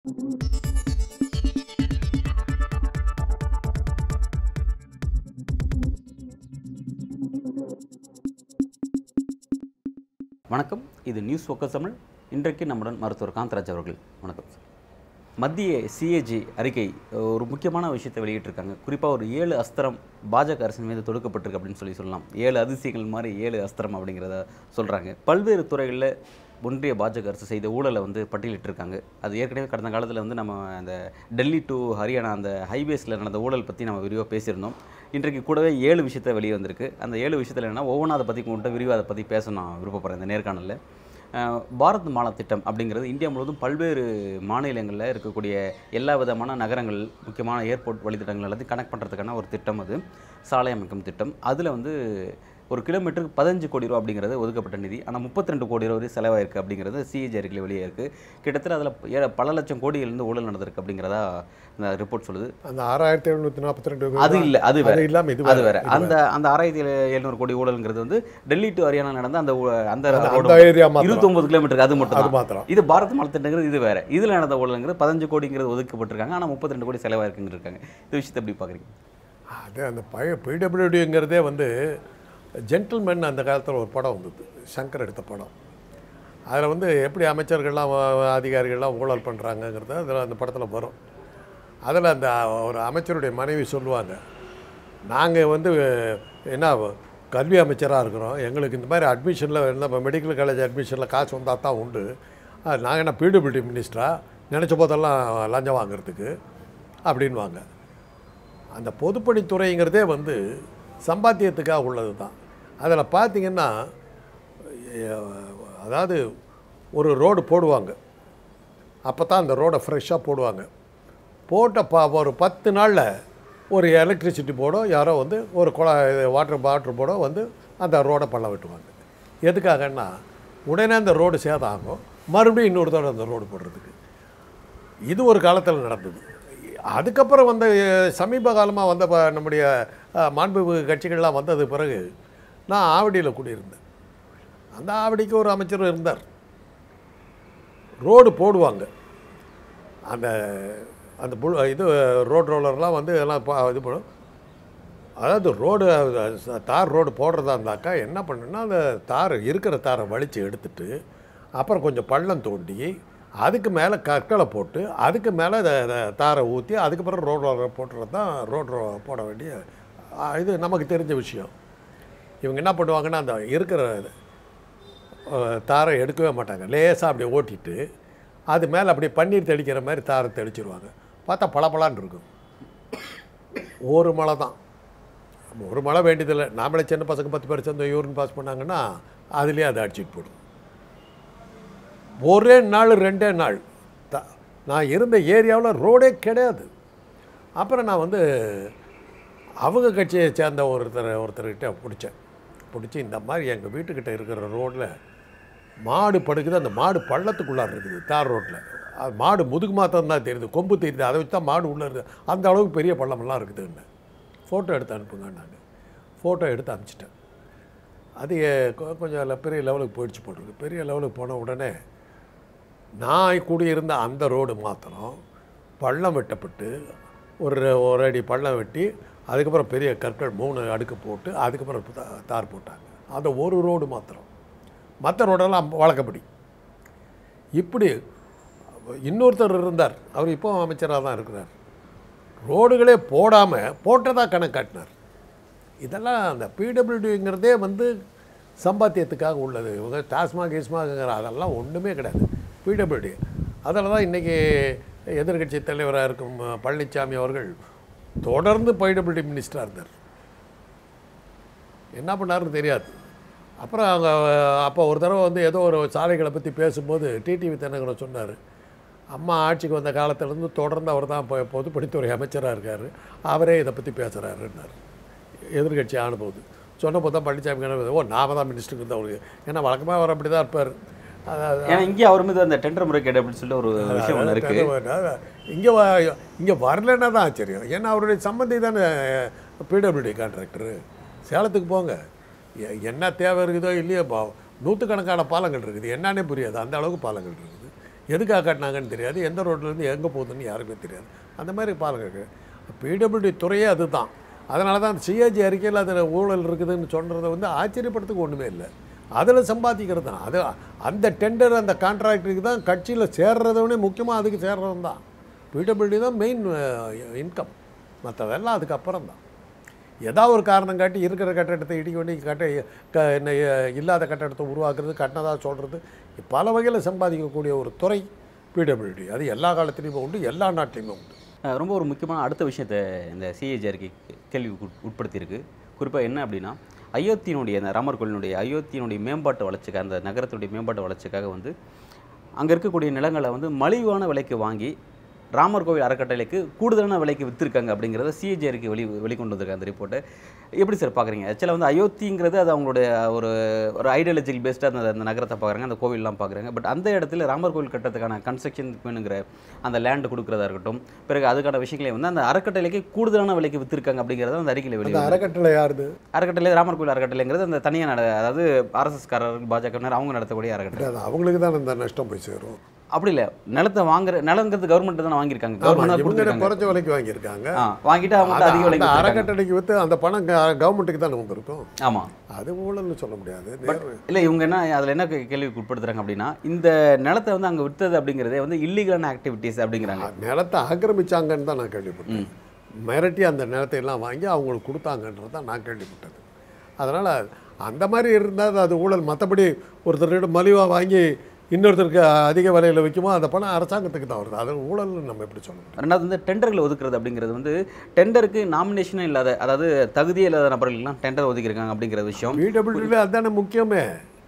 வணக்கம் இது news focus Tamil இன்றைக்கு நம்முடன் மருத்துவர் காந்தராஜ் அவர்கள் வணக்கம் சார் மத்திய சிஏஜி அறிக்கை ஒரு முக்கியமான விஷயத்தை வெளியிட்டிருக்காங்க குறிப்பாக ஒரு ஏழு அஸ்திரம் பாஜக அரசின் மீது தொடுக்கப்பட்டிருக்கு அப்படின்னு சொல்லி சொல்லலாம் ஏழு அதிசயங்கள் மாதிரி ஏழு அஸ்திரம் அப்படிங்கிறத சொல்கிறாங்க பல்வேறு துறைகளில் ஒன்றிய பாஜக அரசு செய்த ஊழலை வந்து பட்டியலிட்டிருக்காங்க அது ஏற்கனவே கடந்த காலத்தில் வந்து நம்ம அந்த டெல்லி டு ஹரியானா அந்த ஹைவேஸில் நடந்த ஊழல் பற்றி நம்ம விரிவாக பேசியிருந்தோம் இன்றைக்கு கூடவே ஏழு விஷயத்தை வெளியே வந்திருக்கு அந்த ஏழு விஷயத்தில் என்னன்னா ஒவ்வொன்றா அதை பற்றி கொண்டு விரிவாக அதை பற்றி பேச நான் விருப்பப்படுறேன் இந்த நேர்காணலில் அஹ், பாரத் மாலா திட்டம் அப்படிங்கிறது இந்தியா முழுவதும் பல்வேறு மாநிலங்களில் இருக்கக்கூடிய எல்லா விதமான நகரங்கள் முக்கியமான ஏர்போர்ட் வழித்தடங்கள் எல்லாத்தையும் கனெக்ட் பண்ணுறதுக்கான ஒரு திட்டம் அது சாலை அமைக்கும் திட்டம் அதில் வந்து ஒரு கிலோமீட்டருக்கு பதினஞ்சு கோடி ரூபா அப்படிங்கிறது ஒதுக்கப்பட்ட நிதி ஆனால் முப்பத்தி ரெண்டு கோடி ரூபா வரை செலவாயிருக்கு அப்படிங்கிறது சிஏஜி அறிக்கையில் வெளியே இருக்குது கிட்டத்தட்ட அதில் பல லட்சம் கோடியிலிருந்து ஊழல் நடந்திருக்கு அப்படிங்கிறதா இந்த ரிப்போர்ட் சொல்லுது அந்த ஆறாயிரத்தி எழுநூற்றி நாற்பத்தி ரெண்டு அது இல்லை அது வேற அது இல்லாமல் இது அது வேற வேற அந்த அந்த ஆறாயிரத்தி எழுநூறு கோடி ஊழல்ங்கிறது வந்து டெல்லி டு ஹரியானா நடந்த அந்த ஊ- அந்த அந்த- road அந்த ஏரியா மாத்திரம் இருபத்தொன்பது கிலோமீட்டருக்கு அது மட்டும் அது மாத்திரம் இது பாரத் மால் திட்டங்கிறது இது வேற இதுல நடந்த ஊழல்ங்கிறது பதினஞ்சு கோடிங்கிறது ஒதுக்கப்பட்டிருக்காங்க ஆனா முப்பத்தி ரெண்டு கோடி செலவாயிருக்குன்னு இருக்காங்க இந்த விஷயத்தை எப்படி பாக்குறீங்க அது அந்த பழைய பிடபிள்யூடிங்கிறதே வந்து ஜென்டில்மேன் அந்த காலத்தில் ஒரு படம் வந்தது சங்கர் எடுத்த படம் அதில் வந்து எப்படி அமைச்சர்கள்லாம் வ- அதிகாரிகள்லாம் ஊழல் பண்ணுறாங்கங்கிறது அதில் அந்த படத்தில் வரும் அதில் அந்த ஒரு அமைச்சருடைய மனைவி சொல்லுவாங்க நாங்கள் வந்து என்ன கல்வி அமைச்சராக இருக்கிறோம் எங்களுக்கு இந்த மாதிரி அட்மிஷனில் நம்ம மெடிக்கல் காலேஜ் அட்மிஷனில் காசு வந்தால் தான் உண்டு நாங்கள் என்ன பிடபிள்யூடி மினிஸ்டரா நினச்ச போதெல்லாம் லஞ்சம் வாங்குறதுக்கு அப்படின்வாங்க அந்த பொதுப்பணித்துறைங்கிறதே வந்து சம்பாத்தியத்துக்காக உள்ளது தான் அதில் பார்த்தீங்கன்னா அஹ், அதாவது ஒரு ரோடு போடுவாங்க அப்போ தான் அந்த ரோடை ஃப்ரெஷ்ஷாக போடுவாங்க போட்ட பா ஒரு பத்து நாளில் ஒரு எலக்ட்ரிசிட்டி போர்டோ யாரோ வந்து ஒரு குழா வாட்டர் வாட்டர் போர்டோ வந்து அந்த ரோடை பள்ள வெட்டுவாங்க எதுக்காகன்னா உடனே அந்த ரோடு சேதம் ஆகும் மறுபடியும் இன்னொரு தடவை அந்த ரோடு போடுறதுக்கு இது ஒரு காலத்தில் நடந்தது அதுக்கப்புறம் வந்த அஹ், சமீப காலமாக வந்த ப- நம்முடைய அஹ், மாண்புமிகு கட்சிகள்லாம் வந்தது பிறகு நான் ஆவடியில் குடியிருந்தேன் அந்த ஆவடிக்கு ஒரு அமைச்சர் இருந்தார் ரோடு போடுவாங்க அந்த அந்த புல் இது ரோட் ரோலர்லாம் வந்து எல்லாம் பா- இது பண்ணும் அதாவது ரோடு தார் ரோடு போடுறதா இருந்தாக்கா என்ன பண்ணுன்னா அந்த தார் இருக்கிற தாரை வலித்து எடுத்துட்டு அப்புறம் கொஞ்சம் பள்ளம் தோண்டி அதுக்கு மேலே கற்களை போட்டு அதுக்கு மேலே தாரை ஊற்றி அதுக்கப்புறம் ரோட் ரோலர் போட்டுறது தான் ரோட் ரோ போட வேண்டிய ஆ, இது நமக்கு தெரிஞ்ச விஷயம் இவங்க என்ன பண்ணுவாங்கன்னா அந்த இருக்கிற அஹ், தாரை எடுக்கவே மாட்டாங்க லேசாக அப்படியே ஓட்டிட்டு அது மேலே அப்படியே பன்னீர் தெளிக்கிற மாதிரி தாரை தெளிச்சிருவாங்க பார்த்தா பளபளன்னு இருக்கும் ஒரு மழை தான் ஒரு மழை வேண்டியதில்லை நாமளே சின்ன பசங்க பத்து பேர் சேர்ந்து யூரின் பாஸ் பண்ணாங்கன்னா அதுலேயே அதை அடிச்சிட்டு போடும் ஒரே நாள் ரெண்டே நாள் த நான் இருந்த ஏரியாவில் ரோடே கிடையாது அப்புறம் நான் வந்து அவங்க கட்சியை சேர்ந்த ஒருத்தர் ஒருத்தர்கிட்ட பிடிச்சேன் பிடிச்சி இந்த மாதிரி எங்கள் வீட்டுக்கிட்ட இருக்கிற ரோட்டில் மாடு படுக்குது அந்த மாடு பள்ளத்துக்குள்ளார இருக்குது தார் ரோட்டில் அது மாடு முதுகு மாத்திரம் தான் தெரியுது கொம்பு தெரியுது அதை வச்சு தான் மாடு உள்ளே இருக்குது அந்த அளவுக்கு பெரிய பள்ளமெல்லாம் இருக்குதுன்னு ஃபோட்டோ எடுத்து அனுப்புங்க நாங்கள் ஃபோட்டோ எடுத்து அனுப்பிச்சிட்டேன் அது எ- கொ- கொஞ்சம் le- பெரிய லெவலுக்கு போயிடுச்சு போட்டிருக்கு பெரிய லெவலுக்கு போன உடனே நான் குடியிருந்த அந்த ரோடு மாத்திரம் பள்ளம் வெட்டப்பட்டு ஒரு ஒரு அடி பள்ளம் வெட்டி அதுக்கப்புறம் பெரிய கற்கள் மூணு அடுக்கு போட்டு அதுக்கப்புறம் தா- தார் போட்டாங்க அந்த ஒரு ரோடு மாத்திரம் மற்ற ரோடெல்லாம் வழக்கப்படி இப்படி இன்னொருத்தர் இருந்தார் அவர் இப்போ அமைச்சராக தான் இருக்கிறார் ரோடுகளே போடாமல் போட்டதாக கணக்கு காட்டினார் இதெல்லாம் அந்த பிடபிள்யூடிங்கிறதே வந்து சம்பாத்தியத்துக்காக உள்ளது இவங்க டாஸ்மாக் கீஸ்மாக்ங்கிற அதெல்லாம் ஒன்றுமே கிடையாது பிடபிள்யூடி அதில் தான் இன்றைக்கி எதிர்க்கட்சி தலைவராக இருக்கும் அஹ், பழனிசாமி அவர்கள் தொடர்ந்து பிடபிள்யூடி மினிஸ்டராக இருந்தார் என்ன பண்ணாருன்னு தெரியாது அப்புறம் அவங்க அப்போ ஒரு தடவை வந்து ஏதோ ஒரு சாலைகளை பற்றி பேசும்போது டிடிவி தினகரன் சொன்னார் அம்மா ஆட்சிக்கு வந்த காலத்திலேருந்து தொடர்ந்து அவர் தான் இப்போ பொதுப்பணித்துறை அமைச்சராக இருக்கார் அவரே இதை பற்றி பேசுகிறாருன்னார் எதிர்கட்சி ஆனும்போது சொன்னபோது தான் பழனிசாமி கணவர், ஓ நாம தான் மினிஸ்டருக்கு தான் அவருக்கு ஏன்னா வழக்கமாக அவர் அப்படி தான் இருப்பார் அதாவது ஏன்னா இங்கே அவர் மீது அந்த டெண்டர் முறைகேடு அப்படின்னு சொல்லிட்டு ஒரு விஷயம் ஒன்று இருக்கு இங்கே இங்கே வரலன்னா தான் ஆச்சரியம் ஏன்னா அவருடைய சம்பந்தி தானே பிடபிள்யூடி கான்ட்ராக்டரு சேலத்துக்கு போங்க எ- என்ன தேவை இருக்குதோ இல்லையோ பா நூற்றுக்கணக்கான பாலங்கள் இருக்குது என்னன்னே புரியாது அந்த அளவுக்கு பாலங்கள் இருக்குது எதுக்காக கட்டினாங்கன்னு தெரியாது எந்த ரோட்லேருந்து எங்கே போகுதுன்னு யாருக்குமே தெரியாது அந்த மாதிரி பாருங்க பிடபிள்யூடி துறையே அதுதான் அதனால தான் சிஏஜி அறிக்கையில் அதில் ஊழல் இருக்குதுன்னு சொல்கிறத வந்து ஆச்சரியப்படுறதுக்கு ஒன்றுமே இல்லை அதில் சம்பாதிக்கிறது தான் அது அந்த டெண்டர் அந்த கான்ட்ராக்டருக்கு தான் கட்சியில் சேர்றதவனே முக்கியமாக அதுக்கு சேர்றது தான் பிடபிள்யூடி தான் மெயின் இன்கம் மற்றதெல்லாம் அதுக்கப்புறம் தான் ஏதாவது ஒரு காரணம் காட்டி இருக்கிற கட்டடத்தை இடிக்க வேண்டி கட்ட க என்ன, இல்லாத கட்டடத்தை உருவாக்குறது கட்டினதாக சொல்கிறது பல வகையில் சம்பாதிக்கக்கூடிய ஒரு துறை பிடபிள்யூடி அது எல்லா காலத்துலேயுமே உண்டு எல்லா நாட்டிலையுமே உண்டு அஹ் ரொம்ப ஒரு முக்கியமான அடுத்த விஷயத்தை இந்த சிஏஜி அறிக்கை கேள்விக்கு உட்- உட்படுத்தியிருக்கு குறிப்பாக என்ன அப்படின்னா அயோத்தியினுடைய அந்த ராமர் கோயிலினுடைய அயோத்தியினுடைய மேம்பாட்டு வளர்ச்சிக்காக அந்த நகரத்துடைய மேம்பாட்டு வளர்ச்சிக்காக வந்து அங்கே இருக்கக்கூடிய நிலங்களை வந்து மலிவான விலைக்கு வாங்கி ராமர் கோவில் அறக்கட்டளைக்கு கூடுதலான விலைக்கு விற்றுருக்காங்க அப்படிங்கிறத சிஏஜி அறிக்கை வெளி வெளிக்கொண்டு வந்திருக்காங்க அந்த ரிப்போர்ட்டை எப்படி சார் பார்க்குறீங்க ஆக்சுவலாக வந்து அயோத்திங்கிறது அது அவங்களுடைய ஒரு ஒரு ஐடியாலஜிக்கல் பேஸ்டாக அந்த அந்த நகரத்தை பார்க்குறாங்க அந்த கோவில்லாம் பார்க்குறாங்க பட் அந்த இடத்துல ராமர் கோவில் கட்டுறதுக்கான கன்ஸ்ட்ரக்ஷன் வேணுங்கிற அந்த லேண்டு கொடுக்குறதா இருக்கட்டும் பிறகு அதுக்கான விஷயங்களை வந்து அந்த அறக்கட்டளைக்கு கூடுதலான விலைக்கு விற்றுருக்காங்க அப்படிங்கிறத அந்த அறிக்கையில் அந்த வெளியே அறக்கட்டளை யாருது அறக்கட்டளை ராமர் கோவில் அறக்கட்டளைங்கிறது அந்த தனியாக நட அதாவது ஆர்எஸ்எஸ்காரர் பாஜகவினர் அவங்க நடத்தக்கூடிய அறக்கட்டளை அது அவங்களுக்கு தான் இந்த நஷ்டம் போய் சேரும் அப்படி இல்லை நிலத்தை வாங்குற நிலங்கிறது கவர்மெண்ட் தானே வாங்கியிருக்காங்க ஆமா, கவர்மெண்ட் இவங்க கொடுத்துருக்காங்க குறைச்ச விலைக்கு வாங்கியிருக்காங்க ஆ வாங்கிட்டு அவங்க அந்த- அதிக விலைக்கு அந்த வித்திருக்காங்க. அறக்கட்டளைக்கு விற்று அந்த பணம் க- கவர்மெண்ட்டுக்கு தானே வந்திருக்கும் ஆமா அது ஊழல்னு சொல்ல முடியாது நேரு- இல்லை இவங்க என்ன அதில் என்ன கே- கேள்விக்கு உட்படுத்துறாங்க அப்படின்னா இந்த நிலத்தை வந்து அங்கே விற்றது அப்படிங்கிறதே வந்து இல்லீகலான ஆக்டிவிட்டீஸ் அப்படிங்கிறாங்க நிலத்தை ஆக்கிரமிச்சாங்கன்னு தான் நான் கேள்விப்பட்டேன் மிரட்டி அந்த நிலத்தை எல்லாம் வாங்கி அவங்களுக்கு கொடுத்தாங்கன்றது தான் நான் கேள்விப்பட்டது அதனால் அந்த மாதிரி இருந்தால் அது ஊழல் மற்றபடி ஒருத்தர்கிட்ட மலிவாக வாங்கி இன்னொருத்தருக்கு அதிக விலையில் விற்குமோ அந்த பணம் அரசாங்கத்துக்கு தான் வருது அது ஊழல்னு நம்ம எப்படி சொல்ல முடியும் ரெண்டாவது வந்து டெண்டர்களை ஒதுக்குறது அப்படிங்கிறது வந்து டெண்டருக்கு நாமினேஷனும் இல்லாத அதாவது தகுதியே இல்லாத நபர்களுக்கெல்லாம் டெண்டர் ஒதுக்கியிருக்காங்க அப்படிங்கிற விஷயம் பிடபிள்யூல அதுதானே முக்கியமே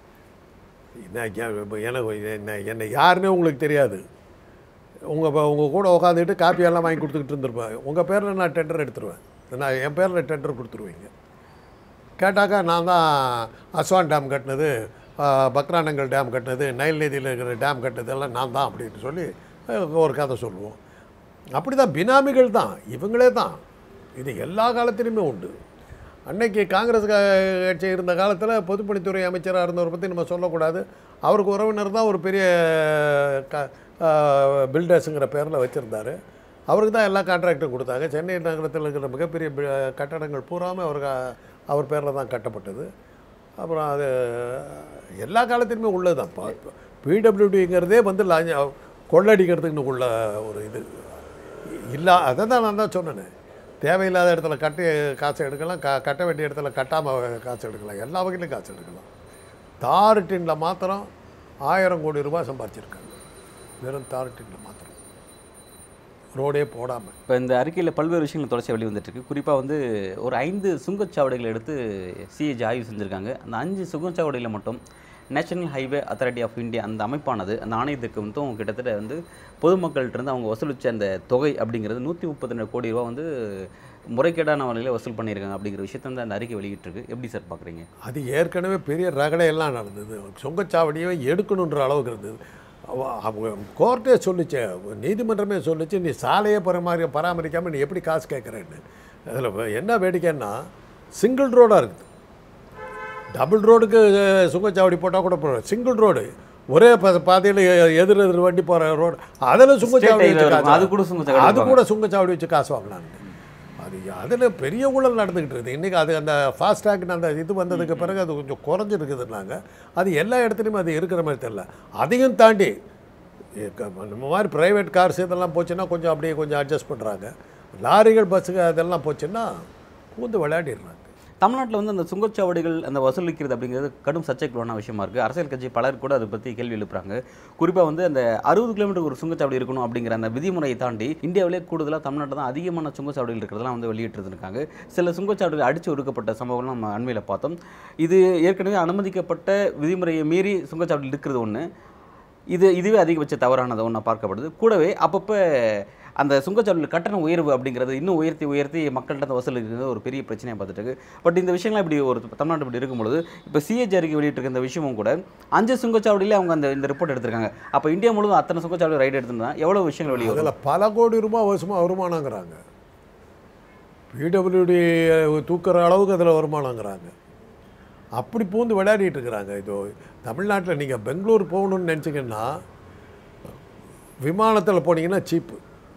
என்ன எனக்கு என்ன என்ன யாருன்னே உங்களுக்கு தெரியாது உங்கள் உங்கள் கூட உட்காந்துட்டு காப்பியெல்லாம் வாங்கி கொடுத்துக்கிட்டு இருந்திருப்பேன் உங்கள் பேரில் நான் டெண்டர் எடுத்துருவேன் நான் என் பேரில் டெண்டர் கொடுத்துருவீங்க கேட்டாக்கா நான் தான் அஸ்வான் டேம் கட்டினது ஆஹ், பக்ரானங்கல் டேம் கட்டினது நைல் நதியில் இருக்கிற டேம் கட்டினது எல்லாம் நான் தான் அப்படின்னு சொல்லி அஹ், ஒரு கதை சொல்லுவோம் அப்படி தான் பினாமிகள் தான் இவங்களே தான் இது எல்லா காலத்திலையுமே உண்டு அன்னைக்கு காங்கிரஸ் க- கட்சி இருந்த காலத்தில் பொதுப்பணித்துறை அமைச்சராக இருந்தவரை பற்றி நம்ம சொல்லக்கூடாது அவருக்கு உறவினர் தான் ஒரு பெரிய க பில்டர்ஸுங்கிற பேரில் வச்சுருந்தாரு அவருக்கு தான் எல்லா கான்ட்ராக்டும் கொடுத்தாங்க சென்னை நகரத்தில் இருக்கிற மிகப்பெரிய பி- கட்டடங்கள் பூராமே அவருக்கு அவர் பேரில் தான் கட்டப்பட்டது அப்புறம் அது எல்லா காலத்திலுமே உள்ளது தான் பிடபிள்யூடிங்கிறதே வந்து லாஞ்ச கொள்ளடிக்கிறதுக்குன்னு உள்ள ஒரு இது இல்லா அதை தான் நான் தான் சொன்னேன் தேவையில்லாத இடத்துல கட்டி காசு எடுக்கலாம் க கட்ட வேண்டிய இடத்துல கட்டாமல் காசு எடுக்கலாம் எல்லா வகையிலும் காசு எடுக்கலாம் தார் டின்னில் மாத்திரம் ஆயிரம் கோடி ரூபாய் சம்பாதிச்சிருக்காங்க வெறும் தார் டின்னில் மாத்திரம் ரோடே போடாமல் இப்போ இந்த அறிக்கையில் பல்வேறு விஷயங்கள் தொடர்ச்சி வெளி வந்துட்டு இருக்கு குறிப்பாக வந்து ஒரு ஐந்து சுங்கச்சாவடிகளை எடுத்து சிஏஜி ஆய்வு செஞ்சுருக்காங்க அந்த அஞ்சு சுங்கச்சாவடியில் மட்டும் national highway authority of India அந்த அமைப்பானது அந்த ஆணையத்துக்கு மட்டும் கிட்டத்தட்ட வந்து பொதுமக்கள்கிட்ட இருந்து அவங்க வசூலித்த அந்த தொகை அப்படிங்கிறது நூற்றி முப்பத்தி ரெண்டு கோடி ரூபா வந்து முறைகேடான வழியில் வசூல் பண்ணியிருக்காங்க அப்படிங்கிற விஷயத்தை வந்து அந்த அறிக்கை வெளியிட்டிருக்கு எப்படி சார் பார்க்குறீங்க அது ஏற்கனவே பெரிய ரகடையெல்லாம் நடந்தது சுங்கச்சாவடியை எடுக்கணுன்ற அளவுக்கு இருந்தது அவ- அவங்க கோர்ட்டே சொல்லிச்சு நீதிமன்றமே சொல்லிச்சு நீ சாலையே பராமரி பராமரிக்காமல் நீ எப்படி காசு கேட்குறேன்னு அதில் என்ன வேடிக்கைன்னா சிங்கிள் ரோடாக இருக்குது டபுள் ரோடுக்கு அஹ், சுங்கச்சாவடி போட்டால் கூட போகிறோம் சிங்கிள் ரோடு ஒரே பாதையில் எதிர் எதிர் வண்டி போகிற ரோடு அதில் சுங்கச்சாவடி highway வச்சு இருக்கும். காசு அது கூட சுங்கச்சாவடி அது கூட சுங்கச்சாவடி வச்சு காசு வாங்கினாங்க அது அதில் பெரிய ஊழல் நடந்துக்கிட்டு இருக்குது இன்றைக்கி அது அந்த ஃபாஸ்டாக்னு அந்த இது வந்ததுக்கு பிறகு அது கொஞ்சம் குறைஞ்சிருக்குதுன்னாங்க அது எல்லா இடத்துலையும் அது இருக்கிற மாதிரி தெரியல அதையும் தாண்டி எ, க- நம்ம மாதிரி ப்ரைவேட் கார்ஸ் இதெல்லாம் போச்சுன்னா கொஞ்சம் அப்படியே கொஞ்சம் அட்ஜஸ்ட் பண்ணுறாங்க லாரிகள் பஸ்ஸுங்க அதெல்லாம் போச்சுன்னா பூந்து விளையாடிடுறாங்க தமிழ்நாட்டில் வந்து அந்த சுங்கச்சாவடிகள் அந்த வசூலிக்கிறது அப்படிங்கிறது கடும் சர்ச்சைக்குள்ளான விஷயமா இருக்குது அரசியல் கட்சி பலர் கூட அதை பற்றி கேள்வி எழுப்புறாங்க குறிப்பாக வந்து அந்த அறுபது கிலோமீட்டர் ஒரு சுங்கச்சாவடி இருக்கணும் அப்படிங்கிற அந்த விதிமுறையை தாண்டி இந்தியாவிலே கூடுதலாக தமிழ்நாட்டில் தான் அதிகமான சுங்கச்சாவடிகள் இருக்கிறதெல்லாம் வந்து வெளியிட்டிருக்காங்க சில சுங்கச்சாவடிகள் அடித்து ஒடுக்கப்பட்ட சம்பவம்லாம் நம்ம அண்மையில் பார்த்தோம் இது ஏற்கனவே அனுமதிக்கப்பட்ட விதிமுறையை மீறி சுங்கச்சாவடியில் இருக்கிறது ஒன்று இது இதுவே அதிகபட்ச தவறானது ஒன்றா பார்க்கப்படுது கூடவே அப்பப்போ அந்த சுங்கச்சாவடியில் கட்டண உயர்வு அப்படிங்கிறது இன்னும் உயர்த்தி உயர்த்தி மக்கள்கிட்ட வசூல் இருக்கிறது ஒரு பெரிய பிரச்சனையாக பார்த்துட்டு இருக்கு பட் இந்த விஷயங்கள்லாம் இப்படி ஒரு தமிழ்நாடு இப்படி இருக்கும்பொழுது இப்போ சிஏஜி அறிக்கை வெளியிட்டிருக்க இந்த விஷயமும் கூட அஞ்சு சுங்கச்சாவடியிலே அவங்க அந்த இந்த ரிப்போர்ட் எடுத்திருக்காங்க அப்போ இந்தியா முழுவதும் அத்தனை சுங்கச்சாவடி ரைடு எடுத்திருந்தா எவ்வளோ விஷயங்கள் வெளியே வரும் அதில் பல கோடி ரூபாய் வருஷமா வருமானங்கிறாங்க பிடபிள்யூடி தூக்குற அளவுக்கு அதில் வருமானங்கிறாங்க அப்படி பூந்து விளையாடிட்டு இருக்கிறாங்க இது தமிழ்நாட்டில் நீங்கள் பெங்களூர் போகணும்னு நினச்சிங்கன்னா விமானத்தில் போனீங்கன்னா சீப்பு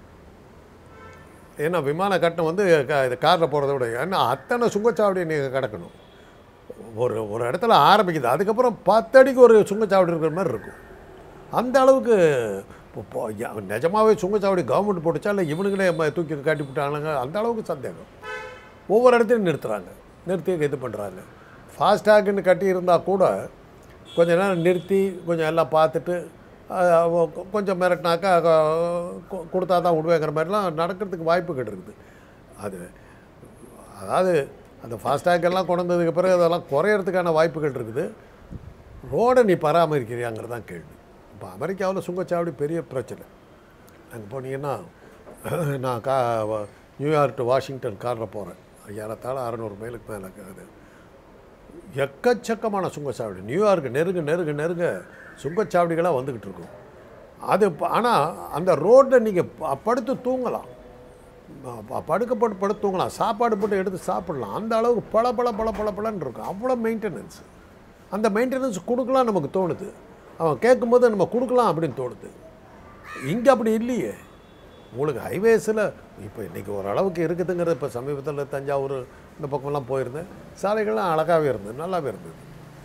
ஏன்னா விமான கட்டணம் வந்து க இது காரில் போகிறத விட ஏன்னா அத்தனை சுங்கச்சாவடியை நீங்கள் கிடக்கணும் ஒரு ஒரு இடத்துல ஆரம்பிக்குது அதுக்கப்புறம் பத்தடிக்கு ஒரு சுங்கச்சாவடி இருக்கிற மாதிரி இருக்கும் அந்த அளவுக்கு இப்போ இப்போ ய- நிஜமாவே சுங்கச்சாவடி கவர்மெண்ட் போட்டுச்சா இல்லை இவனுங்களே ம- தூக்கி காட்டி விட்டானுங்க அந்த அளவுக்கு சந்தேகம் ஒவ்வொரு இடத்துலையும் நிறுத்துறாங்க நிறுத்தி இது பண்ணுறாங்க ஃபாஸ்டேக்குன்னு கட்டி இருந்தால் கூட கொஞ்ச நேரம் நிறுத்தி கொஞ்சம் எல்லாம் பார்த்துட்டு அஹ், அவ- கொ- கொஞ்சம் மிரட்டினாக்கா கொ- கொடுத்தா தான் விடுவேங்கிற மாதிரிலாம் நடக்கிறதுக்கு வாய்ப்புகள் இருக்குது அது அதாவது அந்த ஃபாஸ்டேக் எல்லாம் கொண்டு வந்ததுக்கு பிறகு அதெல்லாம் குறையறதுக்கான வாய்ப்புகள் இருக்குது ரோடை நீ பராமரிக்கிறியாங்கிறது தான் கேள்வி இப்போ அமெரிக்காவில் சுங்கச்சாவடி பெரிய பிரச்சனை அங்கே போனீங்கன்னா நான் கா வ- நியூயார்க் டு வாஷிங்டன் காரில் போகிறேன் ஏறத்தாழ அறநூறு மைலுக்கு மேலே இருக்குது எக்கச்சக்கமான சுங்கச்சாவடி நியூயார்க் நெருங்க நெருங்க நெருங்க சுங்கச்சாவடிகளாக வந்துக்கிட்டு இருக்கும் அது ஆனால் அந்த ரோட்டில் நீங்கள் படுத்து தூங்கலாம் ப- ப- படுக்க போட்டு படுத்து தூங்கலாம் சாப்பாடு போட்டு எடுத்து சாப்பிடலாம் அந்த அளவுக்கு பல பல பல பல பலன்னு இருக்கும் அவ்வளோ மெயின்டெனன்ஸ் அந்த மெயின்டெனன்ஸ் கொடுக்கலாம் நமக்கு தோணுது அவன் கேட்கும்போது நம்ம கொடுக்கலாம் அப்படின்னு தோணுது இங்கே அப்படி இல்லையே உங்களுக்கு ஹைவேஸில் இப்போ இன்றைக்கி ஓரளவுக்கு இருக்குதுங்கிறது இப்போ சமீபத்தில் தஞ்சாவூர் இந்த பக்கமெல்லாம் போயிருந்தேன் சாலைகள்லாம் அழகாகவே இருந்தது நல்லாவே இருந்தது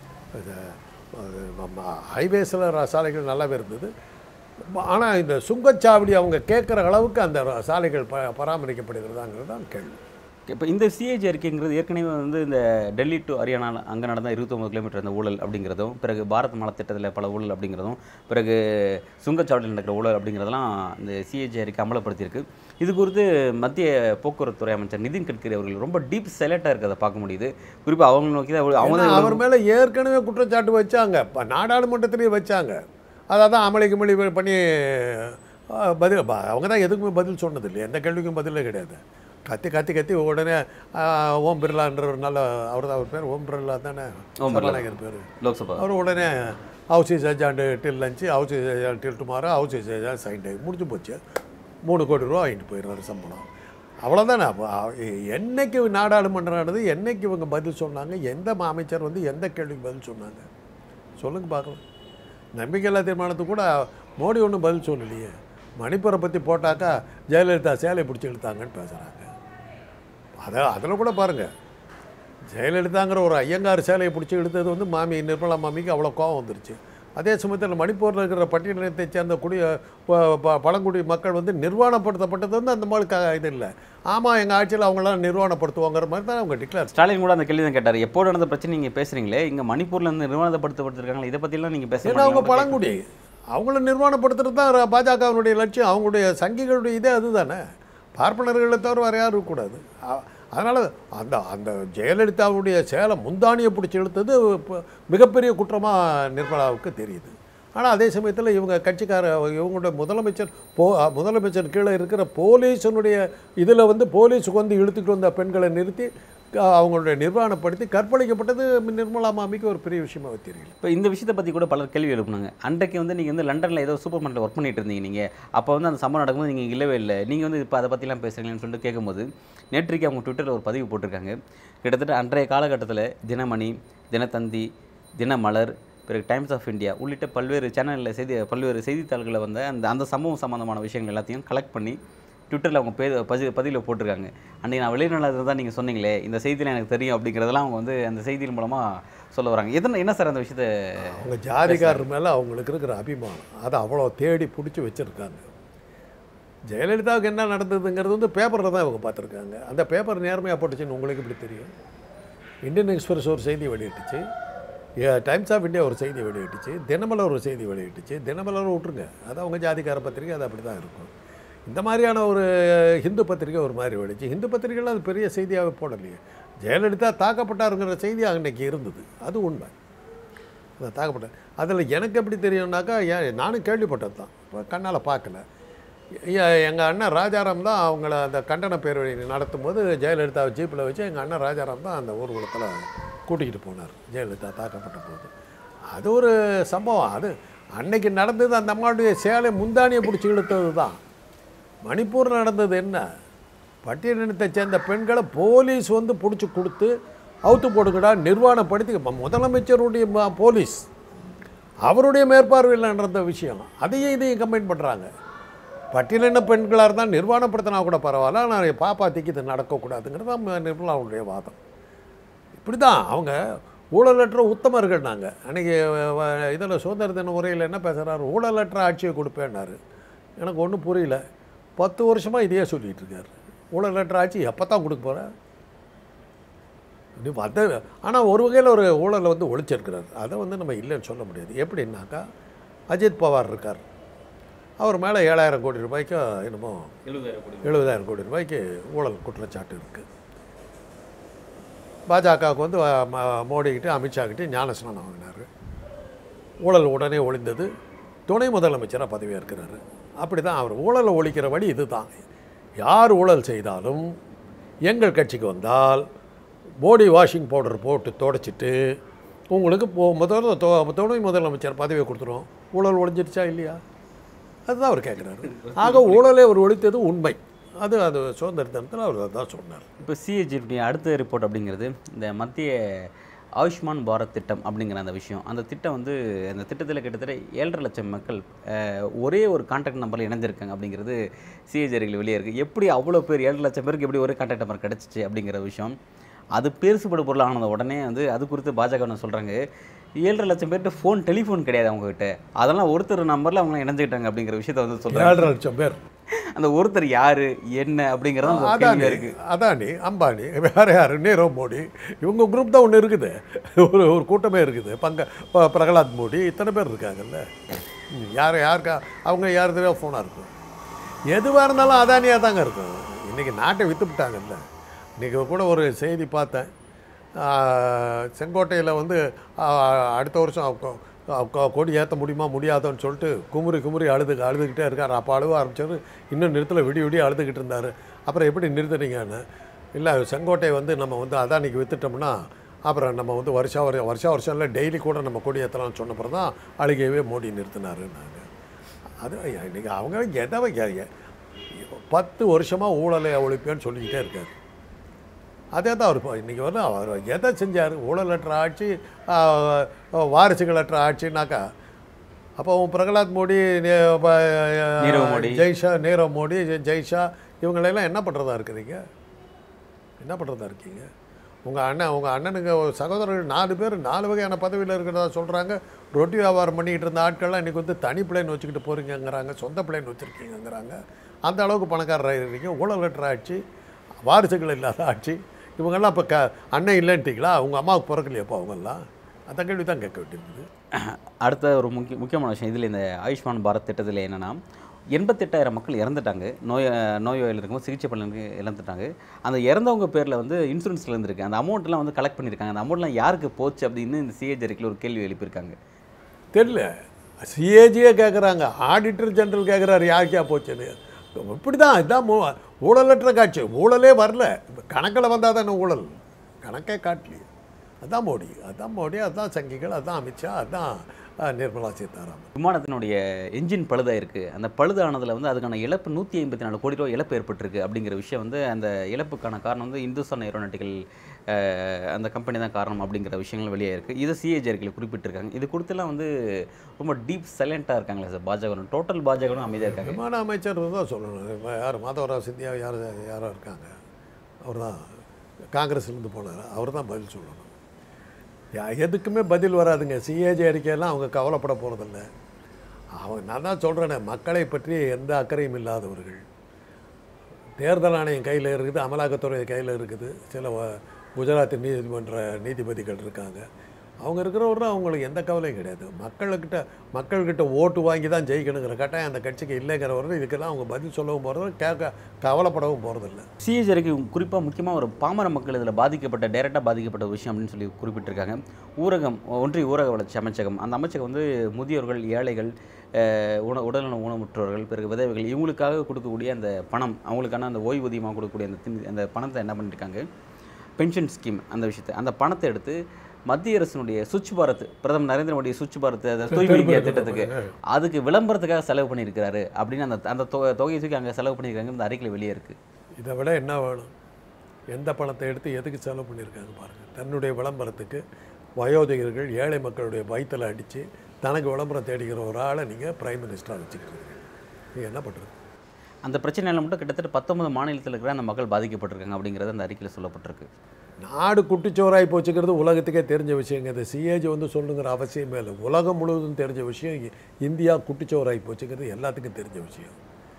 ஹைவேஸில் சாலைகள் நல்லாவே இருந்தது ஆனால் இந்த சுங்கச்சாவடி அவங்க கேட்குற அளவுக்கு அந்த ர- சாலைகள் ப பராமரிக்கப்படுகிறதாங்கிறது தான் கேள்வி இப்போ இந்த சிஏஜி அறிக்கைங்கிறது ஏற்கனவே வந்து இந்த டெல்லி டு ஹரியானா அங்கே நடந்த இருபத்தொம்பது கிலோமீட்டர் அந்த ஊழல் அப்படிங்கிறதும் பிறகு பாரத் மாலா திட்டத்தில் பல ஊழல் அப்படிங்கிறதும் பிறகு சுங்கச்சாவடியில் நடக்கிற ஊழல் அப்படிங்கிறதெல்லாம் இந்த சிஏஜி அறிக்கை அமலப்படுத்தியிருக்கு இது குறித்து மத்திய போக்குவரத்துறை அமைச்சர் நிதின் கட்கரி அவர்கள் ரொம்ப டீப் சைலண்டாக இருக்கிறத பார்க்க முடியுது குறிப்பாக அவங்க நோக்கி தான் அவங்க ஏன்னா தான் அவர் மேலே ஏற்கனவே குற்றச்சாட்டு வச்சாங்க இப்போ நாடாளுமன்றத்திலேயே வச்சாங்க அதை தான் அமளி குமளி பண்ணி அஹ், பதில் ப- அவங்க தான் எதுக்குமே பதில் சொன்னது இல்லை எந்த கேள்விக்கும் பதிலே கிடையாது கத்தி கத்தி கத்தி உடனே அஹ், ஓம் பிர்லான்ற ஒரு நல்ல அவர் தான் அவர் பேர் ஓம் பிர்லா தானே ஓம் பிர்லா. சபாநாயகர் பேர் லோக்சபா அவர் உடனே house is adjourned till lunch house is adjourned till tomorrow house is adjourned sine die முடிஞ்சு போச்சு மூணு கோடி ரூபா வாங்கிட்டு போயிடுறாரு சம்பளம் அவ்வளோதானே அப்போ அ- என்னைக்கு நாடாளுமன்றம் நடந்தது என்னைக்கு இவங்க பதில் சொன்னாங்க எந்த ம- அமைச்சர் வந்து எந்த கேள்விக்கு பதில் சொன்னாங்க சொல்லுங்க பார்க்கலாம் நம்பிக்கையில்லா தீர்மானத்துக்கு கூட மோடி ஒன்றும் பதில் சொல்லலையே மணிப்பூரை பற்றி போட்டாக்கா ஜெயலலிதா சேலை பிடிச்சி இழுத்தாங்கன்னு பேசுகிறாங்க அதை அதில் கூட பாருங்கள் ஜெயலலிதாங்கிற ஒரு ஐயங்கார் சேலையை பிடிச்சி இழுத்தது வந்து மாமி நிர்மலா மாமிக்கு அவ்வளோ கோவம் வந்துருச்சு அதே சமயத்தில் மணிப்பூரில் இருக்கிற பட்டியலத்தை சேர்ந்த குடி ப- ப- பழங்குடி மக்கள் வந்து நிர்வாணப்படுத்தப்பட்டது வந்து அந்த மாதிரி க- இது இல்லை ஆமாம் எங்கள் ஆட்சியில் அவங்களாம் நிர்வாணப்படுத்துவாங்கிற மாதிரி தான் அவங்க டிக்ளேர் ஸ்டாலின் கூட அந்த கேள்வி தான் கேட்டார் எப்போ நடந்த பிரச்சனை நீங்கள் பேசுகிறீங்களே இங்கே மணிப்பூரில் இருந்து நிர்வாணப்படுத்தப்பட்டிருக்காங்களா இதை பற்றிலாம் நீங்கள் பேச ஏன்னா அவங்க மாட்டீங்களா? பழங்குடி அவங்கள நிர்வாணப்படுத்துறது தான் பாஜகவினுடைய லட்சியம் அவங்களுடைய சங்கிகளுடைய இதே அதுதானே பார்ப்பனர்களை தவிர வேறு யாரும் இருக்கக்கூடாது அதனால் அந்த அந்த ஜெயலலிதாவுடைய சேலை முந்தானியை பிடிச்சி இழுத்தது இப்ப மிகப்பெரிய குற்றமாக நிர்மலாவுக்கு தெரியுது ஆனால் அதே சமயத்தில் இவங்க கட்சிக்கார இவங்களுடைய முதலமைச்சர் போ முதலமைச்சர் கீழே இருக்கிற போலீஸினுடைய இதில் வந்து போலீஸுக்கு வந்து இழுத்துக்கிட்டு வந்த பெண்களை நிறுத்தி அஹ், அவங்களுடைய நிர்வாணப்படுத்தி கற்பழிக்கப்பட்டது நிர்மலா மாமிக்கு ஒரு பெரிய விஷயமா தெரியல இப்போ இந்த விஷயத்தை பற்றி கூட பலர் கேள்வி எழுப்புனாங்க அன்றைக்கு வந்து நீங்கள் வந்து லண்டனில் ஏதோ சூப்பர் மார்க்கெட்டில் ஒர்க் பண்ணிட்டு இருந்தீங்க நீங்கள் அப்போ வந்து அந்த சம்பவம் நடக்கும்போது நீங்கள் இல்லவே இல்லை நீங்கள் வந்து இப்போ அதை பற்றிலாம் பேசுகிறீங்கன்னு சொல்லிட்டு கேட்கும்போது நேற்றைக்கு அவங்க ட்விட்டரில் ஒரு பதிவு போட்டிருக்காங்க கிட்டத்தட்ட அன்றைய காலகட்டத்தில் தினமணி தினத்தந்தி தினமலர் பிறகு டைம்ஸ் ஆஃப் இந்தியா உள்ளிட்ட பல்வேறு சேனலில் செய்தி பல்வேறு செய்தித்தாள்களில் வந்த அந்த அந்த சம்பவம் சம்மந்தமான விஷயங்கள் எல்லாத்தையும் கலெக்ட் பண்ணி ட்விட்டரில் அவங்க பே பதி பதிவில் போட்டிருக்காங்க அன்றைக்கி நான் வெளிநாட்டில் தான் நீங்கள் சொன்னீங்களே இந்த செய்தியில் எனக்கு தெரியும் அப்படிங்கிறதெல்லாம் அவங்க வந்து அந்த செய்தியின் மூலமாக சொல்ல வராங்க எதன என்ன சார் அந்த விஷயத்தை அவங்க ஜாதிக்காரர் மேலே அவங்களுக்கு இருக்கிற அபிமானம் அதை அவ்வளோ தேடி பிடிச்சி வச்சுருக்காங்க ஜெயலலிதாவுக்கு என்ன நடந்ததுங்கிறது வந்து பேப்பரில் தான் இவங்க பார்த்துருக்காங்க அந்த பேப்பர் நேர்மையாக போட்டுச்சுன்னு உங்களுக்கு எப்படி தெரியும் இந்தியன் எக்ஸ்பிரஸ் ஒரு செய்தி வெளியிட்டுச்சு டைம்ஸ் ஆஃப் இந்தியா ஒரு செய்தி வெளியிட்டுச்சு தினமலர் ஒரு செய்தி வெளியிட்டுச்சு தினமலர் விட்ருங்க அது அவங்க ஜாதிக்கார பத்திரிக்கை அது அப்படி தான் இருக்கும் இந்த மாதிரியான ஒரு ஹிந்து பத்திரிக்கை ஒரு மாதிரி வெளிச்சு ஹிந்து பத்திரிக்கையில் அது பெரிய செய்தியாகவே போடலையே ஜெயலலிதா தாக்கப்பட்டாருங்கிற செய்தி அன்னைக்கு இருந்தது அது உண்மை அந்த தாக்கப்பட்ட அதில் எனக்கு எப்படி தெரியும்னாக்கா ஏன் நானும் கேள்விப்பட்டது தான் இப்போ கண்ணால் பார்க்கல எங்கள் அண்ணன் ராஜாராம் தான் அவங்கள அந்த கண்டன பேரவை நடத்தும் போது ஜெயலலிதாவை ஜீப்பில் வச்சு எங்கள் அண்ணன் ராஜாராம் தான் அந்த ஊர்வலத்தில் கூட்டிக்கிட்டு போனார் ஜெயலலிதா தாக்கப்பட்ட போது அது ஒரு சம்பவம் அது அன்னைக்கு நடந்தது அந்த அம்மாவுடைய சேலை முந்தானியை பிடிச்சி இழுத்தது தான் மணிப்பூர் நடந்தது என்ன பட்டியலினத்தை சேர்ந்த பெண்களை போலீஸ் வந்து பிடிச்சி கொடுத்து அவுத்து போடுங்கடா நிர்வாணப்படுத்தி ம- முதலமைச்சருடைய ம- போலீஸ் அவருடைய மேற்பார்வையில் நடந்த விஷயம் அதையும் இதையும் கம்பைன் பண்ணுறாங்க பட்டியலின பெண்களாக இருந்தால் நிர்வாணப்படுத்தினா கூட பரவாயில்ல ஆனால் பாப்பாத்திக்கு இது நடக்கக்கூடாதுங்கிறது தான் நிர்மலாவுடைய வாதம் இப்படி தான் அவங்க ஊழலற்ற உத்தமர்கள் நாங்கள் அன்றைக்கி இதில் சுதந்திர தின உரையில் என்ன பேசுகிறாரு ஊழலற்ற ஆட்சியை கொடுப்பேன்னாரு எனக்கு ஒன்றும் புரியல பத்து வருஷமாக இதையே சொல்லிகிட்டு இருக்காரு ஊழலற்ற ஆட்சி எப்போ தான் கொடுக்க போகிறேன் நீ வந்த ஆனால் ஒரு வகையில் ஒரு ஊழலை வந்து ஒழிச்சிருக்கிறார் அதை வந்து நம்ம இல்லைன்னு சொல்ல முடியாது எப்படின்னாக்கா அஜித் பவார் இருக்கார் அவர் மேலே ஏழாயிரம் கோடி ரூபாய்க்கு என்னமோ எழுபதாயிரம் கோடி எழுபதாயிரம் கோடி ரூபாய்க்கு ஊழல் குற்றச்சாட்டு இருக்குது பாஜகவுக்கு வந்து அஹ், ம- மோடிக்கிட்ட அமித்ஷாக்கிட்ட ஞானஸ்நானம் வாங்கினார் ஊழல் உடனே ஒழிந்தது துணை முதலமைச்சராக பதவியேற்கிறாரு அப்படி தான் அவர் ஊழலை ஒழிக்கிற வழி இதுதான் யார் ஊழல் செய்தாலும் எங்கள் கட்சிக்கு வந்தால் பாடி வாஷிங் பவுடர் போட்டு தொடச்சிட்டு உங்களுக்கு போ முதல்ல தொ- துணை முதலமைச்சர் பதவியை கொடுத்துரும் ஊழல் ஒழிஞ்சிருச்சா இல்லையா அதுதான் அவர் கேட்குறாரு ஆக ஊழலை அவர் ஒழித்தது உண்மை அது அது சுதந்திர தினத்தில் அவர் அதான் சொன்னார் இப்போ சிஏஜியுடைய அடுத்த ரிப்போர்ட் அப்படிங்கிறது இந்த மத்திய ஆயுஷ்மான் பாரத் திட்டம் அப்படிங்கிற அந்த விஷயம் அந்த திட்டம் வந்து அந்த திட்டத்தில் கிட்டத்தட்ட ஏழரை லட்சம் மக்கள் அஹ், ஒரே ஒரு கான்டாக்ட் நம்பரில் இணைஞ்சிருக்காங்க அப்படிங்கிறது சிஏஜிகள் வெளியே இருக்குது எப்படி அவ்வளோ பேர் ஏழரை லட்சம் பேருக்கு எப்படி ஒரே கான்டாக்ட் நம்பர் கிடச்சிச்சு அப்படிங்கிற விஷயம் அது பெருசுபடு பொருள் ஆனத உடனே வந்து அது குறித்து பாஜக சொல்கிறாங்க ஏழரை லட்சம் பேர்கிட்ட ஃபோன் டெலிஃபோன் கிடையாது அவங்ககிட்ட அதெல்லாம் ஒருத்தர் நம்பரில் அவங்க இணைஞ்சிக்கிட்டாங்க அப்படிங்கிற விஷயத்த வந்து சொல்கிறாங்க ஏழரை லட்சம் பேர் அந்த ஒருத்தர் யாரு என்ன அப்படிங்கிறது அந்த அதானி கேள்வியாக இருக்குது அதானி அம்பானி வேற யார் நீரவ் மோடி இவங்க குரூப் தான் ஒன்று இருக்குது ஒரு ஒரு கூட்டமே இருக்குது பங்க ப- பிரகலாத் மோடி இத்தனை பேர் இருக்காங்கல்ல ம், யார் யாருக்கா அவங்க யாருதையோ ஃபோனாக இருக்கும் எதுவாக இருந்தாலும் அதானியாக தாங்க இருக்கும் இன்றைக்கி நாட்டை விற்றுப்பிட்டாங்கல்ல இன்றைக்கி கூட ஒரு செய்தி பார்த்தேன் செங்கோட்டையில் வந்து ஆ, அடுத்த வருஷம் கொ- கொ- கொடி ஏற்ற முடியுமா முடியாதோன்னு சொல்லிட்டு குமுறி குமுறி அழுது அழுதுகிட்டே இருக்கார் அப்போ அழுவ ஆரம்பிச்சாரு இன்னும் நிறுத்தல விடிய விடிய அழுதுகிட்டு இருந்தார் அப்புறம் எப்படி நிறுத்துறீங்கன்னு இல்லை செங்கோட்டை வந்து நம்ம வந்து அதானிக்கு வித்துட்டோம்னா அப்புறம் நம்ம வந்து வருஷா வர வருஷா வருஷம் இல்லை டெய்லி கூட நம்ம கொடி ஏற்றலாம்னு சொன்னப்பறம் தான் அழுகையவே மோடி நிறுத்தினாருன்னாங்க அது இன்றைக்கி அவங்க எதை வைக்காதீங்க பத்து வருஷமாக ஊழலை ஒழிப்பேன்னு சொல்லிக்கிட்டே இருக்காரு அதே தான் அவர் இப்போ இன்றைக்கி வந்து அவர் எதை செஞ்சார் ஊழலற்ற ஆட்சி ஆ, வாரிசுகளற்ற ஆட்சினாக்கா அப்போ உன் பிரகலாத் மோடி நே- ப- நீரவ் மோடி. ஜெய்ஷா நீரவ் மோடி ஜெ- ஜெய்ஷா இவங்களெல்லாம் என்ன பண்ணுறதா இருக்கிறீங்க என்ன பண்ணுறதா இருக்கீங்க உங்கள் அண்ணன் உங்கள் அண்ணனுங்க ஒரு சகோதரர்கள் நாலு பேர் நாலு வகையான பதவியில் இருக்கிறதா சொல்கிறாங்க ரொட்டி வியாபாரம் பண்ணிக்கிட்டு இருந்த ஆட்கள்லாம் இன்றைக்கி வந்து தனி பிளேன் வச்சுக்கிட்டு போகிறீங்கங்கிறாங்க சொந்த பிளேன் வச்சுருக்கீங்கங்கிறாங்க அந்த அளவுக்கு பணக்காரராக இருக்கீங்க ஊழலற்ற ஆட்சி வாரிசுகள் இல்லாத ஆட்சி இவங்கெல்லாம் இப்போ க அண்ணன் இல்லைன்ட்டிங்களா உங்கள் அம்மாவுக்கு பிறக்கலையப்போ அவங்கெல்லாம் அந்த கேள்வி தான் கேட்க வேண்டியிருக்குது அடுத்த ஒரு முக்கிய முக்கியமான விஷயம் இதில் இந்த ஆயுஷ்மான் பாரத் திட்டத்தில் என்னென்னா எண்பத்தெட்டாயிரம் மக்கள் இறந்துட்டாங்க நோய் நோயாளிகள் இருக்கும்போது சிகிச்சை பலனுக்கு இழந்துட்டாங்க அந்த இறந்தவங்க பேரில் வந்து இன்சூரன்ஸில் இருந்திருக்கு அந்த அமௌண்ட்லாம் வந்து கலெக்ட் பண்ணியிருக்காங்க அந்த அமௌண்ட்லாம் யாருக்கு போச்சு அப்படின்னு இந்த சிஏஜி அறிக்கையில் ஒரு கேள்வி எழுப்பியிருக்காங்க தெரியல சிஏஜியே கேட்குறாங்க ஆடிட்டர் ஜெனரல் கேட்குறாரு யாருக்கா போச்சுன்னு இப்படி தான் இதான் மூ- ஊழலற்ற காட்சி ஊழலே வரல கணக்கில் வந்தால் தானே ஊழல் கணக்கே காட்டலையே அதான் மோடி அதான் மோடி அதான் சங்கிகள் அதான் அமித்ஷா அதான் அஹ், நிர்மலா சீதாராமன் விமானத்தினுடைய என்ஜின் பழுதாயிருக்கு அந்த பழுதானதில் வந்து அதுக்கான இழப்பு நூற்றி ஐம்பத்தி நாலு கோடி ரூபாய் இழப்பு ஏற்பட்டிருக்கு அப்படிங்கிற விஷயம் வந்து அந்த இழப்புக்கான காரணம் வந்து இந்துஸ்தான் ஏரோநாட்டிக்கல் அஹ், அந்த கம்பெனி தான் காரணம் அப்படிங்கிற விஷயங்கள் வெளியே இருக்குது இது சிஏஜி அறிக்கையில் குறிப்பிட்டிருக்காங்க இது கொடுத்தெல்லாம் வந்து ரொம்ப டீப் சைலண்ட்டாக இருக்காங்களே சார் பாஜக டோட்டல் பாஜகவும் அமைதியாக இருக்காங்க விமான அமைச்சர் தான் சொல்லணும் இப்ப யார் மாதவராவ் சிந்தியா யார் யாரோ இருக்காங்க அவர் தான் காங்கிரஸ்லேருந்து போனார் அவர் தான் பதில் சொல்லணும் யா- எதுக்குமே பதில் வராதுங்க சிஏஜி அறிக்கையெல்லாம் அவங்க கவலைப்பட போகிறதில்ல அவங்க நான் தான் சொல்கிறேனே மக்களை பற்றி எந்த அக்கறையும் இல்லாதவர்கள் தேர்தல் ஆணையம் கையில் இருக்குது அமலாக்கத்துறை கையில் இருக்குது சில வ- குஜராத் நீதிமன்ற நீதிபதிகள் இருக்காங்க அவங்க இருக்கிறவரை அவங்களுக்கு எந்த கவலையும் கிடையாது மக்கள்கிட்ட மக்கள்கிட்ட ஓட்டு வாங்கி தான் ஜெயிக்கணுங்கிற கட்டாயம் அந்த கட்சிக்கு இல்லைங்கிறவரை இதுக்கெல்லாம் அவங்க பதில் சொல்லவும் போகிறது கேட்க கவலைப்படவும் போகிறதில்ல சிஏஜி அறிக்கை குறிப்பாக முக்கியமாக ஒரு பாமர மக்கள் இதில் பாதிக்கப்பட்ட டைரெக்டாக பாதிக்கப்பட்ட ஒரு விஷயம் அப்படின்னு சொல்லி குறிப்பிட்டிருக்காங்க ஊரகம் ஒன்றிய ஊரக வளர்ச்சி அமைச்சகம் அந்த அமைச்சகம் வந்து முதியோர்கள் ஏழைகள் அஹ், உண உடல்நல ஊனமுற்றோர்கள் பிறகு விதவைகள் இவங்களுக்காக கொடுக்கக்கூடிய அந்த பணம் அவங்களுக்கான அந்த ஓய்வூதியமாக கொடுக்கக்கூடிய அந்த திணி- அந்த பணத்தை என்ன பண்ணியிருக்காங்க பென்ஷன் ஸ்கீம் அந்த விஷயத்தை அந்த பணத்தை எடுத்து மத்திய அரசினுடைய சுவிட்ச் பாரத் பிரதமர் நரேந்திர மோடி சுவிட்ச் பாரத் அந்த தூய்மை இந்தியா திட்டத்துக்கு அதுக்கு விளம்பரத்துக்காக செலவு பண்ணியிருக்கிறாரு அப்படின்னு அந்த அந்த தொகை தொகையை தூக்கி அங்கே செலவு பண்ணியிருக்காங்க இந்த அறிக்கையில் வெளியே இருக்குது இதை விட என்ன வேணும் எந்த பணத்தை எடுத்து எதுக்கு செலவு பண்ணியிருக்காங்க பாருங்கள் தன்னுடைய விளம்பரத்துக்கு வயோதிகர்கள் ஏழை மக்களுடைய வயிற்றில் அடித்து தனக்கு விளம்பரம் தேடிக்கிற ஒரு ஆளை நீங்கள் பிரைம் மினிஸ்டராக வச்சுக்கிட்டு இருக்கீங்க நீங்கள் என்ன பண்ணுறது அந்த பிரச்சனையால மட்டும் கிட்டத்தட்ட பத்தொன்பது மாநிலத்தில் இருக்கிற அந்த மக்கள் பாதிக்கப்பட்டிருக்காங்க அப்படிங்கிறது அந்த அறிக்கையில் சொல்லப்பட்டிருக்கு நாடு குட்டிச்சோறாய் போச்சுக்கிறது உலகத்துக்கே தெரிஞ்ச விஷயங்க இந்த சிஏஜி வந்து சொல்லுங்கிற அவசியமே இல்லை உலகம் முழுவதும் தெரிஞ்ச விஷயம் இ- இந்தியா குட்டிச்சோறாய் போச்சுக்கிறது எல்லாத்துக்கும் தெரிஞ்ச விஷயம்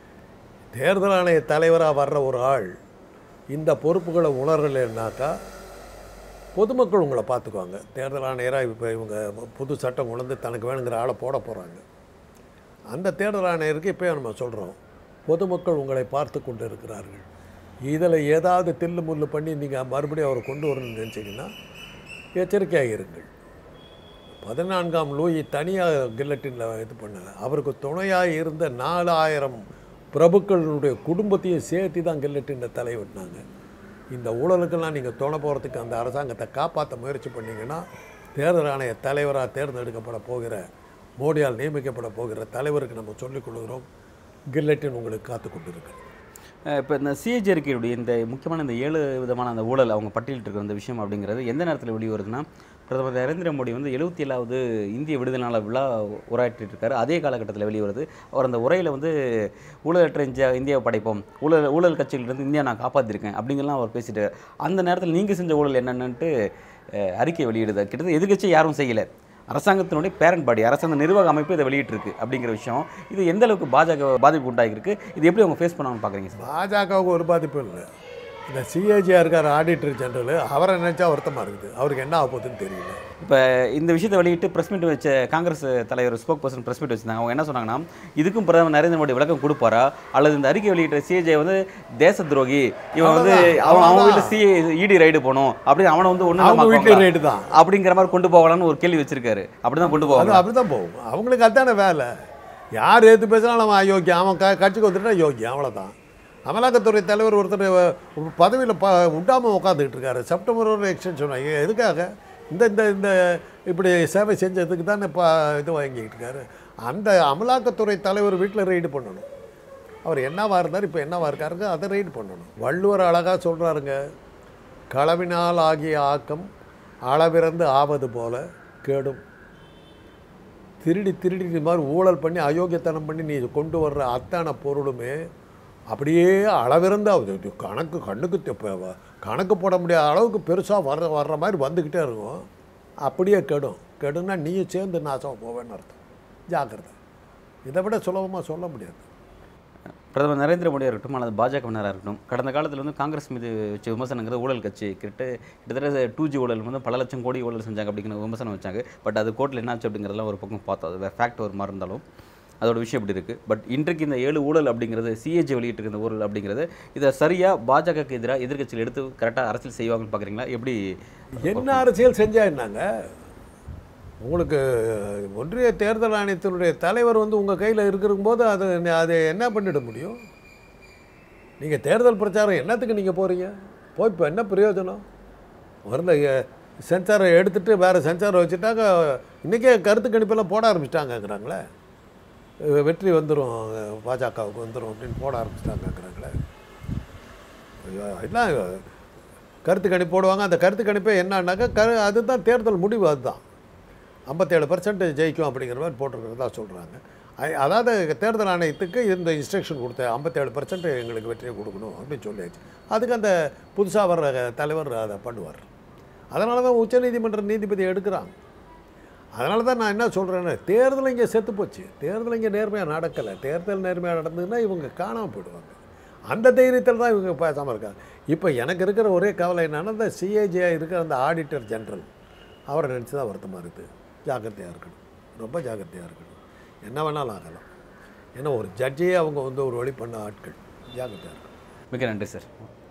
தேர்தல் ஆணைய தலைவராக வர்ற ஒரு ஆள் இந்த பொறுப்புகளை உணரலைன்னாக்கா பொதுமக்கள் உங்களை பார்த்துக்குவாங்க தேர்தல் ஆணையராக இப்போ இவங்க புது சட்டம் கொண்டு வந்து தனக்கு வேணுங்கிற ஆளை போட போகிறாங்க அந்த தேர்தல் ஆணையருக்கு இப்போ நம்ம சொல்கிறோம் பொதுமக்கள் உங்களை பார்த்து கொண்டு இருக்கிறார்கள் இதில் ஏதாவது தில்லு முள்ளு பண்ணி நீங்கள் மறுபடியும் அவரை கொண்டு வரணும்னு நினச்சிங்கன்னா எச்சரிக்கையாக இருங்கள் பதினான்காம் லூயி தனியாக கில்லட்டினில் இது பண்ணல அவருக்கு துணையாக இருந்த நாலாயிரம் பிரபுக்களுடைய குடும்பத்தையும் சேர்த்து தான் கில்லட்டின் தலை வெட்டினாங்க இந்த ஊழலுக்கெல்லாம் நீங்கள் துணை போகிறதுக்கு அந்த அரசாங்கத்தை காப்பாற்ற முயற்சி பண்ணீங்கன்னா தேர்தல் ஆணைய தலைவராக தேர்ந்தெடுக்கப்பட போகிற மோடியால் நியமிக்கப்பட போகிற தலைவருக்கு நம்ம சொல்லிக் கொள்கிறோம் கில்லட்டின் உங்களுக்கு காத்து கொண்டிருக்கு இப்போ இந்த சிஏஜி அறிக்கையுடைய இந்த முக்கியமான இந்த ஏழு விதமான அந்த ஊழல் அவங்க பட்டியலிட்டு இருக்கிற இந்த விஷயம் அப்படிங்கிறது எந்த நேரத்தில் வெளியே வருதுன்னா பிரதமர் நரேந்திர மோடி வந்து எழுபத்தி ஏழாவது இந்திய விடுதலை நாள் விழா உரையாற்றிட்டு இருக்காரு அதே காலகட்டத்தில் வெளியே வருது அவர் அந்த உரையில் வந்து ஊழலற்ற இந்தியா இந்தியாவை படைப்போம் ஊழல் ஊழல் கட்சிகளிலிருந்து இந்தியா நான் காப்பாற்றிருக்கேன் அப்படிங்கலாம் அவர் பேசிட்டு அந்த நேரத்தில் நீங்கள் செஞ்ச ஊழல் என்னென்னட்டு அஹ், அறிக்கை வெளியிடுது கிட்டத்தட்ட எதிர்க்கட்சி யாரும் செய்யலை அரசாங்கத்தினுடைய பேரண்ட் பாடி அரசாங்க நிர்வாக அமைப்பு இதை வெளியிட்டிருக்கு அப்படிங்கிற விஷயம் இது எந்த அளவுக்கு பாஜக பாதிப்பு உண்டாகிருக்கு இது எப்படி அவங்க ஃபேஸ் பண்ணாமல் பார்க்குறீங்க சார் பாஜகவுக்கு ஒரு பாதிப்பும் இல்லை இந்த சிஏஜியாக இருக்கார் ஆடிட்டர் ஜெனரல் அவரை நினச்சா வருத்தமாக இருக்குது அவருக்கு என்ன ஆக போகுதுன்னு தெரியல இப்போ இந்த விஷயத்தை வெளியிட்டு ப்ரெஸ் மீட் வச்ச காங்கிரஸ் தலைவர் ஸ்போக் பர்சன் ப்ரெஸ் மீட் வச்சிருந்தாங்க அவங்க என்ன சொன்னாங்கன்னா இதுக்கும் பிரதமர் நரேந்திர மோடி விளக்கம் கொடுப்பாரா அல்லது இந்த அறிக்கை வெளியிட்ட சிஏஜே வந்து தேச துரோகி இவன் வந்து அவ்வளவுதான், அவன் அவங்க அவ்வளவுதான். வீட்டில் சிஏ இடி ரைடு போகணும் அப்படின்னு அவனை வந்து அவங்க வீட்டில் ஒன்று ரேட்டு தான் அப்படிங்கிற மாதிரி கொண்டு போகலாம்னு ஒரு கேள்வி வச்சிருக்காரு அப்படிதான் கொண்டு அது போவாங்க அப்படி தான் போகும் அவங்களுக்கு அதுதானே வேலை யார் ஏற்று பேசினாலும் அவன் அயோக்கியம் அவன் க கட்சிக்கு வந்துட்டா யோக்கியம் அவ்வளோதான் அமலாக்கத்துறை தலைவர் ஒருத்தர் பதவியில் ப விடாமல் உட்காந்துக்கிட்டு இருக்காரு செப்டம்பர் ஒரு எக்ஸ்டென்ஷன் வாங்கி எதுக்காக இந்த இந்த இந்த இப்படி சேவை செஞ்சதுக்கு தானே இப்போ இது வாங்கிக்கிட்டு இருக்காரு அந்த அமலாக்கத்துறை தலைவர் வீட்டில் ரெய்டு பண்ணணும் அவர் என்னவா இருந்தார் இப்போ என்னவா இருக்காருங்க அதை ரெய்டு பண்ணணும் வள்ளுவர் அழகாக சொல்கிறாருங்க களவினால் ஆகிய ஆக்கம் அளவிறந்து ஆவது போல கேடும் திருடி திருடி இது மாதிரி ஊழல் பண்ணி அயோக்கியத்தனம் பண்ணி நீ கொண்டு வர்ற அத்தனை பொருளுமே அப்படியே அளவிறந்து ஆகுது இது கணக்கு கண்ணுக்கு தெ- இப்ப வ- கணக்கு போட முடியாத அளவுக்கு பெருசாக வர்ற வர்ற மாதிரி வந்துக்கிட்டே இருக்கும் அப்படியே கெடும் கெடுன்னா நீயும் சேர்ந்து நாசமாக போவேன்னு அர்த்தம் ஜாக்கிரதை இதை விட சுலபமாக சொல்ல முடியாது பிரதமர் நரேந்திர மோடியாக இருக்கட்டும் அல்லது பாஜகவினராக இருக்கட்டும் கடந்த காலத்தில் வந்து காங்கிரஸ் மீது வச்ச விமர்சனங்கிறது ஊழல் கட்சி கிட்ட கிட்டத்தட்ட டூ ஜி ஊழல் வந்து பல லட்சம் கோடி ஊழல் செஞ்சாங்க அப்படிங்கிற விமர்சனம் வச்சாங்க பட் அது கோர்ட்டில் என்னாச்சு அப்படிங்கிறதெல்லாம் ஒரு பக்கம் பார்த்தோம் அது ஃபேக்ட் ஒரு மாதிரி இருந்தாலும் அதோட விஷயம் இப்படி இருக்குது பட் இன்றைக்கு இந்த ஏழு ஊழல் அப்படிங்கிறது சிஏஜி வெளியிட்டிருக்க இந்த ஊழல் அப்படிங்கிறது இதை சரியாக பாஜகவுக்கு எதிராக எதிர்க்கட்சியில் எடுத்து கரெக்டாக அரசியல் செய்வாங்கன்னு பார்க்குறீங்களா எப்படி என்ன அரசியல் செஞ்சா என்னங்க உங்களுக்கு ஒன்றிய தேர்தல் ஆணையத்தினுடைய தலைவர் வந்து உங்கள் கையில் இருக்கும்போது அது அதை என்ன பண்ணிட முடியும் நீங்கள் தேர்தல் பிரச்சாரம் என்னத்துக்கு நீங்கள் போகிறீங்க போய் இப்போ என்ன பிரயோஜனம் வரல சென்சாரை எடுத்துட்டு வேறு சென்சாரை வச்சுட்டாங்க இன்றைக்கே கருத்து கணிப்பெல்லாம் போட ஆரம்பிச்சிட்டாங்கங்கிறாங்களே அஹ் வெற்றி வந்துடும் பாஜகவுக்கு வந்துடும் அப்படின்னு போட ஆரம்பிச்சிட்டாங்கங்கிறாங்களே ஐயோ, எல்லாம் கருத்து கணிப்பு போடுவாங்க அந்த கருத்து கணிப்பே என்னன்னாக்கா கரு அதுதான் தேர்தல் முடிவு அதுதான் ஐம்பத்தேழு பர்சன்ட் ஜெயிக்கும் அப்படிங்கிற மாதிரி போட்டிருக்கிறதா சொல்கிறாங்க அதாவது தேர்தல் ஆணையத்துக்கு இந்த இன்ஸ்ட்ரக்ஷன் கொடுத்த ஐம்பத்தேழு பர்சன்ட் எங்களுக்கு வெற்றியை கொடுக்கணும் அப்படின்னு சொல்லியாச்சு அதுக்கு அந்த புதுசாக வர்ற தலைவர் அதை பண்ணுவார் அதனால தான் உச்சநீதிமன்ற நீதிபதி எடுக்கிறாங்க அதனால தான் நான் என்ன சொல்கிறேன்னு தேர்தல் இங்கே செத்து போச்சு தேர்தல் இங்கே நேர்மையாக நடக்கலை தேர்தல் நேர்மையாக நடந்ததுன்னா இவங்க காணாமல் போயிடுவாங்க அந்த தைரியத்தில் தான் இவங்க பேசாமல் இருக்காங்க இப்போ எனக்கு இருக்கிற ஒரே கவலை என்னன்னா இந்த சிஏஜியாக இருக்கிற அந்த ஆடிட்டர் ஜெனரல் அவரை நினச்சி தான் வருத்தமாக இருக்குது ஜாக்கிரதையாக இருக்கணும் ரொம்ப ஜாக்கிரதையாக இருக்கணும் என்ன வேணாலும் ஆகலாம் ஏன்னா ஒரு ஜட்ஜையே அவங்க வந்து ஒரு வழி பண்ண ஆட்கள் ஜாக்கிரதையாக இருக்கணும் மிக நன்றி சார்